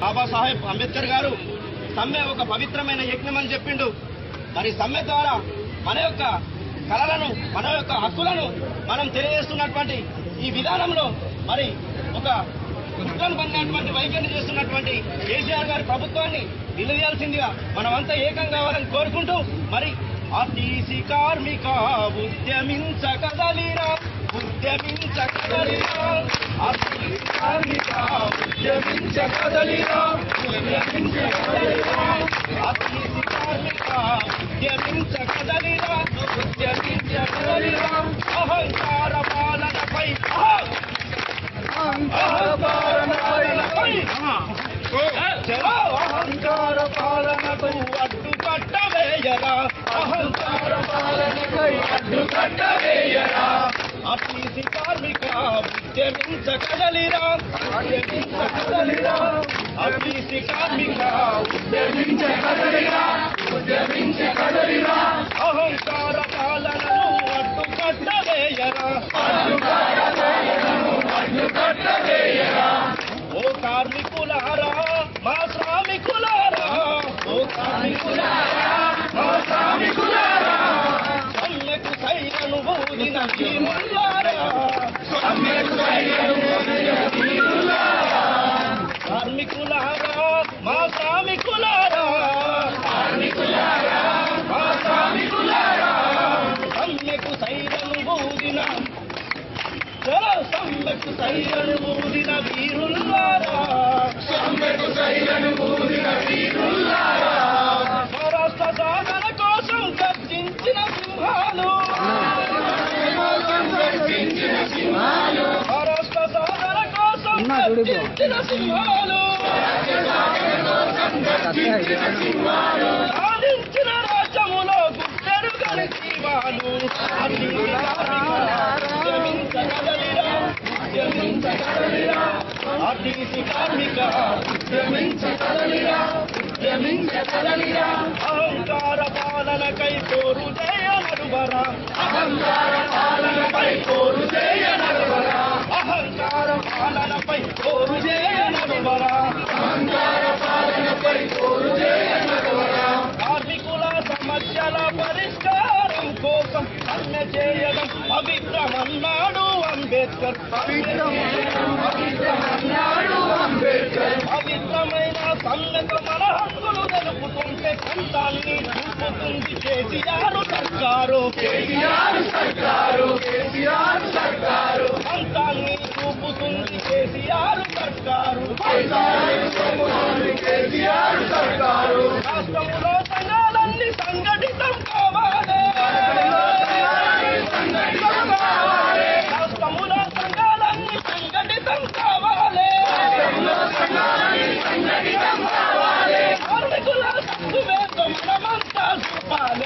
బాబాసాహెబ్ అంబేద్కర్ గారు సమ్మె ఒక పవిత్రమైన యజ్ఞం అని చెప్పిండు మరి సమ్మె ద్వారా మన యొక్క కళలను మన యొక్క హక్కులను మనం తెలియజేస్తున్నటువంటి ఈ విధానంలో మరి ఒక కుట్రను పడినటువంటి వైఖరిని చేస్తున్నటువంటి కేసీఆర్ గారి ప్రభుత్వాన్ని నిలదీయాల్సిందిగా మనమంతా ఏకం కావాలని కోరుకుంటూ మరి ఆర్టీసీ కార్మిక ఉద్యమించ కదలిరా ఉద్యమించ కదలిరా ఆర్టీసీ కార్మిక ఉద్యమించ కదలిరా ఉద్యమించ కదలిరా ఆర్టీసీ కార్మిక ఉద్యమించ కదలిరా ఉద్యమించ కదలిరా అహంకార పాలనపై అహంకారపై చలో అహంకార పాలనకు అడ్డుకట్ట వేయరా అహంకార పాలనకై అడ్డుకట్ట వేయరా ఆర్టీసీ కార్మిక ఉద్యమించ కదలిరా ఉద్యమించ కదలిరా ఆర్టీసీ కార్మిక ఉద్యమించ కదలిరా ఉద్యమించ కదలిరా అహంకార పాలనను అడ్డుకట్ట వేయరా అడ్డుకట్ట పాలనను అడ్డుకట్ట వేయరా ఓ కార్మికులారా మా శ్రామికులారా ఓ కార్మికులారా మా శ్రామికులారా సమ్మెకు సైరను ఊదిన భీములారా సమ్మెకు సైరను ఊదిన భీములారా కార్మికులారా మా శ్రామికులారా కార్మికులారా మా శ్రామికులారా సమ్మెకు సైరను ఊదిన చలో సమ్మెకు సైరను ఊదిన వీరుల్లారా సమ్మెకు సైరను ఊదిన వీరుల్లారా స్వరాష్ట్ర సాధన కోసం గర్జించిన సింహాలు గర్జించిన సింహాలు స్వరాష్ట్ర సాధన కోసం గర్జించిన సింహాలు గర్జించిన సింహాలు సాధించిన రాజ్యములో గుప్పెరుగని జీవాలు ఆర్టీసీ కార్మిక ఉద్యమించగలరా ఉద్యమించగలరా అహంకార పాలనకై కోరు జయ నడువరా అహంకార పాలనపై కోరు జయ నడువరా అహంకార పాలనపై కోరు జయ నడువరా అహంకార పాలనపై కోరు జయ నడువరా కార్మికుల సమస్యల పరిష్కారం కోసం సమ్మె చేయడం పవిత్రమన్నాడు అంబేద్కర్ పవిత్రమన్నాడు అంబేద్కర్ పవిత్రమైన సమ్మెకు మన హక్కులు తెలుపుతుంటే కంటాన్ని చూపుతుంది కేసీఆర్ సర్కారు కేసీఆర్ సర్కారు కేసీఆర్ సర్కారు కంటాన్ని చూపుతుంది కేసీఆర్ సర్కారు కేసీఆర్ సర్కారు రాష్ట్రంలో సంఘాలన్నీ సంఘటితం కావాలి రాష్ట్రములో సంఘాలన్నీ సంఘటితం కావాలి కార్మికుల తక్కువేదో మనమంతా చూపాలి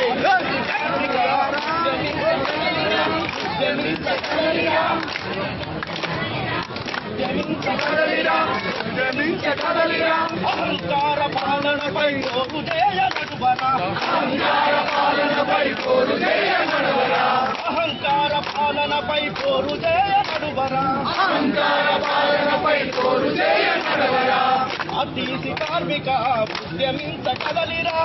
అహంకార పాలనపై పోగు చేయ నడువరా అహంకార పాలనపై పోరు చేయ నడువరా అహంకార పాలనపై పోరు చేయ నడువరా అహంకార పాలనపై పోరు చేయ నడువరా ఆర్టీసీ కార్మిక ఉద్యమించ కదలిరా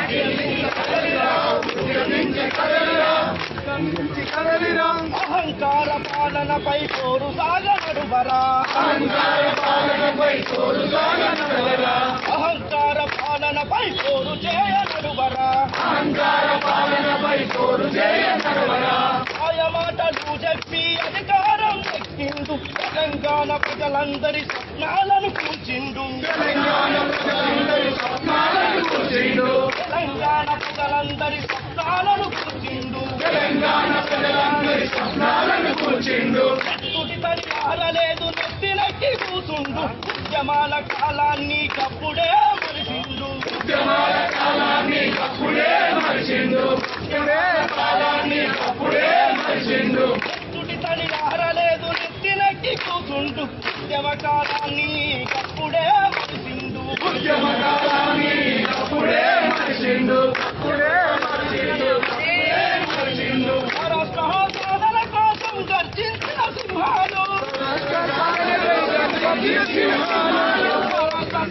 అహంకార పాలనపై పోరు సాగ నడువరా అహంకార పాలనపై పోరు సాగ నడువరా అహంకార పాలనపై పోరు చేయ నడువరా అహంకార పాలనపై పోరు చేయ నడువరా ఆయ మాటలు చెప్పి అధికారం ఎక్కిండు తెలంగాణ ప్రజలందరి స్వప్నాలను కూర్చిండు తెలంగాణ ప్రజలందరి స్వప్నాలను కూర్చిండు తెలంగాణ ప్రజలందరి స్వప్నాలను కూర్చిండు తెలంగాణ ప్రజలందరి స్వప్నాలను కూర్చిండు తుడి తడి మారలేదు నెత్తి నెక్కి కూసుండు ఉద్యమాల కాలాన్ని కప్పుడే మరిసిండు ఉద్యమాల కాలాన్ని కప్పుడే మరిసిండు కాలాన్ని కప్పుడే మరిసిండు తుడి తడి మారలేదు నెత్తి నెక్కి కూసుండు ఉద్యమ కాలాన్ని కప్పుడే మరిసిండు ఉద్యమ కాలాన్ని కప్పుడే మరిసిండు కప్పుడే మరిసిండు మరిసిండు రాష్ట్ర సాధన కోసం గర్జించిన సింహాలు రాష్ట్ర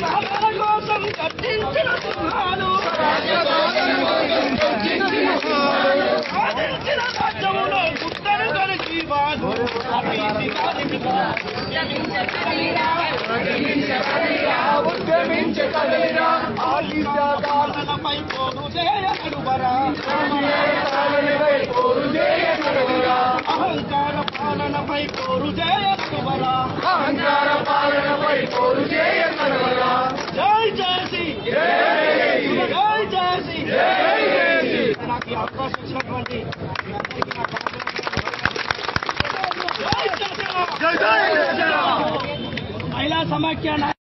అవినీతి కార్మికుల ఉద్యమించగలిరా పాలనపై పోరు చేయగలువరా పాలనపై పోరు చేయగలరా అహంకార పాలనపై పోరు చేయగలువరా అహంకార పాలనపై పోరు చేయగలరా జై జయసి జై జయసి నాకు ఈ అవకాశం ఇచ్చినటువంటి మీ అందరికీ నా జై జనసేన! మహిళా సమాఖ్య నాయకులు